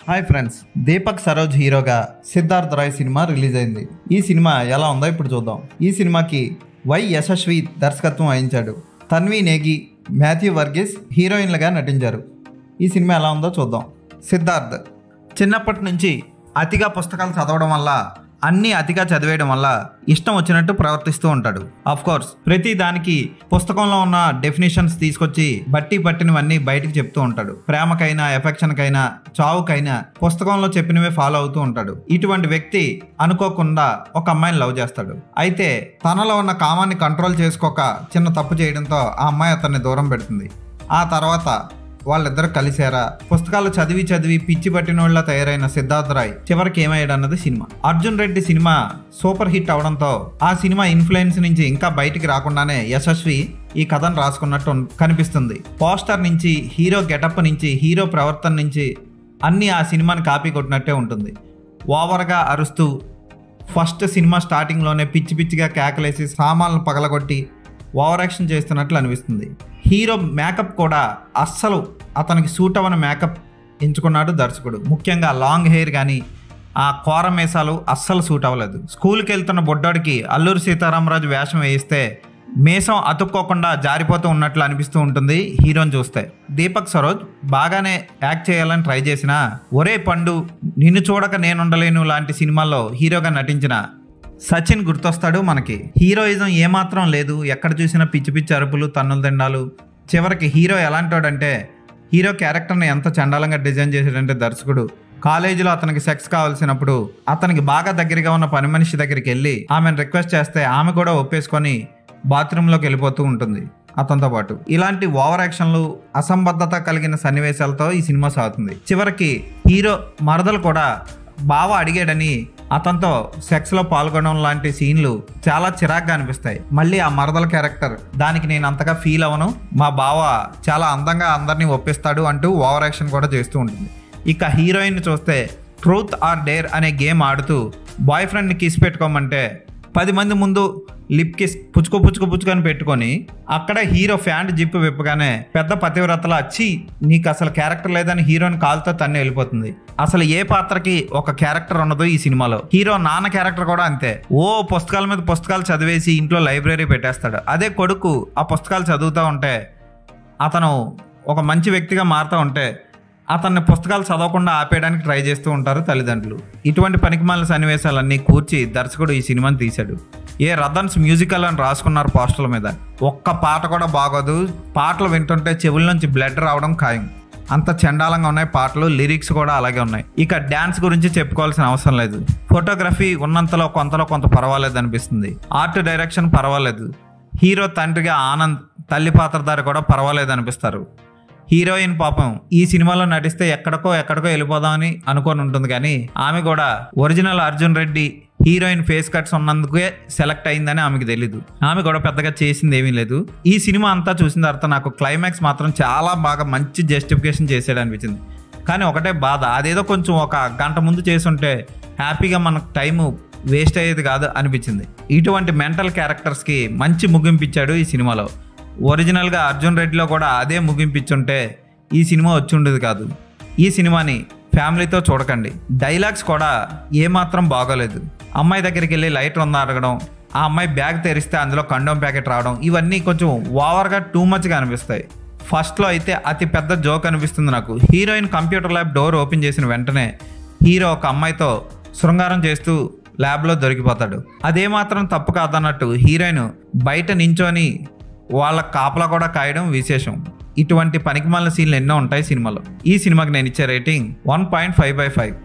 hi friends Deepak Saroj హీరోగా Siddharth Roy cinema release అయింది ఈ సినిమా ఎలా ఉందో ఇప్పుడు చూద్దాం ఈ సినిమాకి వై యశస్వి దర్శకత్వం వహించాడు తన్వి నేగి మాథ్యూ వర్గీస్ హీరోయిన్లుగా నటించారు ఈ సినిమా ఎలా ఉందో చూద్దాం సిద్ధార్థ్ చిన్నప్పటి నుంచి అతిగా పుస్తకాలు చదవడం వల్ల అన్నీ అతిగా చదివేయడం వల్ల ఇష్టం వచ్చినట్టు ప్రవర్తిస్తూ ఉంటాడు అఫ్ కోర్స్ ప్రతి దానికి పుస్తకంలో ఉన్న డెఫినేషన్స్ తీసుకొచ్చి బట్టి పట్టినవన్నీ బయటికి చెప్తూ ఉంటాడు ప్రేమకైనా ఎఫెక్షన్కైనా చావుకైనా పుస్తకంలో చెప్పినవే ఫాలో అవుతూ ఉంటాడు ఇటువంటి వ్యక్తి అనుకోకుండా ఒక అమ్మాయిని లవ్ చేస్తాడు అయితే తనలో ఉన్న కామాన్ని కంట్రోల్ చేసుకోక చిన్న తప్పు చేయడంతో ఆ అమ్మాయి అతన్ని దూరం పెడుతుంది ఆ తర్వాత వాళ్ళిద్దరు కలిశారా పుస్తకాలు చదివి చదివి పిచ్చి పట్టిన వాళ్ళ తయారైన సిద్ధార్థ్ రాయ్ చివరికి ఏమయ్యాడు అన్నది cinema Arjun Reddy cinema super hit అవడంతో ఆ సినిమా ఇన్ఫ్లుయెన్స్ నుంచి ఇంకా బయటికి రాకుండానే యశస్వి ఈ కథను రాసుకున్నట్టు ఉన్- కనిపిస్తుంది పోస్టర్ నుంచి హీరో గెటప్ నుంచి హీరో ప్రవర్తన నుంచి అన్నీ ఆ సినిమాని కాపీ కొట్టినట్టే ఉంటుంది ఓవర్గా అరుస్తూ ఫస్ట్ సినిమా స్టార్టింగ్లోనే పిచ్చి పిచ్చిగా కేకలేసి సామాన్లు పగలగొట్టి ఓవర్ యాక్షన్ చేస్తున్నట్లు అనిపిస్తుంది హీరో మేకప్ కూడా అస్సలు అతనికి సూట్ అవ్వని మేకప్ ఎంచుకున్నాడు దర్శకుడు ముఖ్యంగా లాంగ్ హెయిర్ కానీ ఆ కోర మీసాలు అస్సలు సూట్ అవ్వలేదు స్కూల్కి వెళ్తున్న బొడ్డోడికి అల్లూరి సీతారామరాజు వేషం వేయిస్తే మీసం అతుక్కోకుండా జారిపోతూ ఉన్నట్లు అనిపిస్తూ ఉంటుంది హీరోని చూస్తే దీపక్ సరోజ్ బాగానే యాక్ట్ చేయాలని ట్రై చేసినా ఒరే పండు నిన్ను చూడక నేనుండలేను లాంటి సినిమాల్లో హీరోగా నటించిన సచిన్ గుర్తొస్తాడు మనకి హీరోయిజం ఏమాత్రం లేదు ఎక్కడ చూసినా పిచ్చి పిచ్చి అరుపులు తన్నులు తిండాలు చివరికి హీరో ఎలాంటోడంటే హీరో క్యారెక్టర్ని ఎంత చండాలంగా డిజైన్ చేశాడంటే దర్శకుడు కాలేజీలో అతనికి సెక్స్ కావాల్సినప్పుడు అతనికి బాగా దగ్గరగా ఉన్న పని మనిషి దగ్గరికి వెళ్ళి ఆమెను రిక్వెస్ట్ చేస్తే ఆమె కూడా ఒప్పేసుకొని బాత్రూంలోకి వెళ్ళిపోతూ ఉంటుంది అతనితో పాటు ఇలాంటి ఓవర్ యాక్షన్లు అసంబద్ధత కలిగిన సన్నివేశాలతో ఈ సినిమా సాగుతుంది చివరికి హీరో మరదలు కూడా బావ అడిగాడని అతనితో సెక్స్లో పాల్గొనడం లాంటి సీన్లు చాలా చిరాగ్గా అనిపిస్తాయి మళ్ళీ ఆ మరదల క్యారెక్టర్ దానికి నేను అంతగా ఫీల్ అవను మా బావ చాలా అందంగా అందరినీ ఒప్పిస్తాడు అంటూ ఓవర్ యాక్షన్ కూడా చేస్తూ ఉంటుంది ఇక హీరోయిన్ చూస్తే ట్రూత్ ఆర్ డేర్ అనే గేమ్ ఆడుతూ బాయ్ ఫ్రెండ్ని కిస్ పెట్టుకోమంటే పది మంది ముందు లిప్ కిస్ పుచ్చుకో పుచ్చుకో పుచ్చుకొని పెట్టుకొని అక్కడ హీరో ఫ్యాంట్ జిప్పు విప్పగానే పెద్ద పతివ్రతల వచ్చి నీకు అసలు క్యారెక్టర్ లేదని హీరోని కాలుతో తన్ని వెళ్ళిపోతుంది అసలు ఏ పాత్రకి ఒక క్యారెక్టర్ ఉండదు ఈ సినిమాలో హీరో నాన్న క్యారెక్టర్ కూడా అంతే ఓ పుస్తకాల మీద పుస్తకాలు చదివేసి ఇంట్లో లైబ్రరీ పెట్టేస్తాడు అదే కొడుకు ఆ పుస్తకాలు చదువుతూ ఉంటే అతను ఒక మంచి వ్యక్తిగా మారుతూ ఉంటే అతన్ని పుస్తకాలు చదవకుండా ఆపేయడానికి ట్రై చేస్తూ ఉంటారు తల్లిదండ్రులు ఇటువంటి పనికిమాల సన్నివేశాలన్నీ కూర్చి దర్శకుడు ఈ సినిమాని తీశాడు ఏ రథన్స్ మ్యూజికల్ అని రాసుకున్నారు పోస్టర్ల మీద ఒక్క పాట కూడా బాగోదు పాటలు వింటుంటే చెవుల నుంచి బ్లడ్ రావడం ఖాయం అంత చండాలంగా ఉన్నాయి పాటలు లిరిక్స్ కూడా అలాగే ఉన్నాయి ఇక డ్యాన్స్ గురించి చెప్పుకోవాల్సిన అవసరం లేదు ఫోటోగ్రఫీ ఉన్నంతలో కొంతలో కొంత పర్వాలేదు అనిపిస్తుంది ఆర్ట్ డైరెక్షన్ పర్వాలేదు హీరో తండ్రిగా ఆనంద్ తల్లి పాత్రధారి కూడా పర్వాలేదు అనిపిస్తారు హీరోయిన్ పాపం ఈ సినిమాలో నటిస్తే ఎక్కడికో ఎక్కడికో వెళ్ళిపోదామని అనుకొని ఉంటుంది కానీ ఆమె కూడా original Arjun Reddy heroine face cuts ఉన్నందుకే సెలెక్ట్ అయిందని ఆమెకు తెలీదు ఆమె కూడా పెద్దగా చేసింది ఏమీ లేదు ఈ సినిమా అంతా చూసిన తర్వాత నాకు క్లైమాక్స్ మాత్రం చాలా బాగా మంచి జస్టిఫికేషన్ చేసాడు అనిపించింది కానీ ఒకటే బాధ అదేదో కొంచెం ఒక గంట ముందు చేసుంటే హ్యాపీగా మనకు టైము వేస్ట్ అయ్యేది కాదు అనిపించింది ఇటువంటి మెంటల్ క్యారెక్టర్స్కి మంచి ముగింపిచ్చాడు ఈ సినిమాలో ఒరిజినల్గా అర్జున్ రెడ్డిలో కూడా అదే ముగింపిచ్చుంటే ఈ సినిమా వచ్చి ఉండేది కాదు ఈ సినిమాని ఫ్యామిలీతో చూడకండి డైలాగ్స్ కూడా ఏమాత్రం బాగోలేదు అమ్మాయి దగ్గరికి వెళ్ళి లైటర్ ఉందా అడగడం ఆ అమ్మాయి బ్యాగ్ తెరిస్తే అందులో కండోమ్ ప్యాకెట్ రావడం ఇవన్నీ కొంచెం ఓవర్గా టూ మచ్గా అనిపిస్తాయి ఫస్ట్లో అయితే అతి పెద్ద జోక్ అనిపిస్తుంది నాకు heroine computer lab door open చేసిన వెంటనే హీరో ఒక అమ్మాయితో శృంగారం చేస్తూ ల్యాబ్లో దొరికిపోతాడు అదేమాత్రం తప్పు కాదన్నట్టు హీరోయిన్ బయట నించొని వాళ్ళ కాపలా కూడా కాయడం విశేషం ఇటువంటి పనికిమాలిన సీన్లు ఎన్నో ఉంటాయి సినిమాలో ఈ సినిమాకి నేను ఇచ్చే rating one point five by five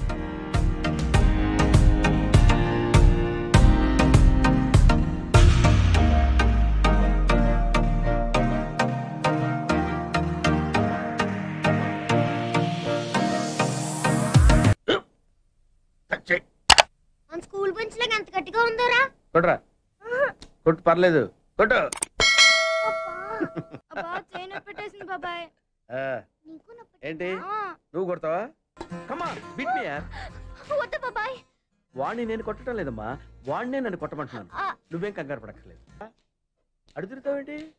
మన స్కూల్ బెంచ్ లాగా ఎంత గట్టిగా ఉందోరా కొట్రా కొట్టు పర్లేదు కొట్టు అబ్బా చైన్ పెట్టేసింది బాబాయ్ ఆ, నీకు నొప్పి ఏంటి ఆ, నువ్వు కొడతావా కమా బిట్ మీ వద్దు బాబాయ్ వాడిని నేను కొట్టడం లేదమ్మా వాడినే నన్ను కొట్టమంటున్నాను ఆ, నువ్వేం కంగారు పడక్కర్లేదు అడుగుతావేంటి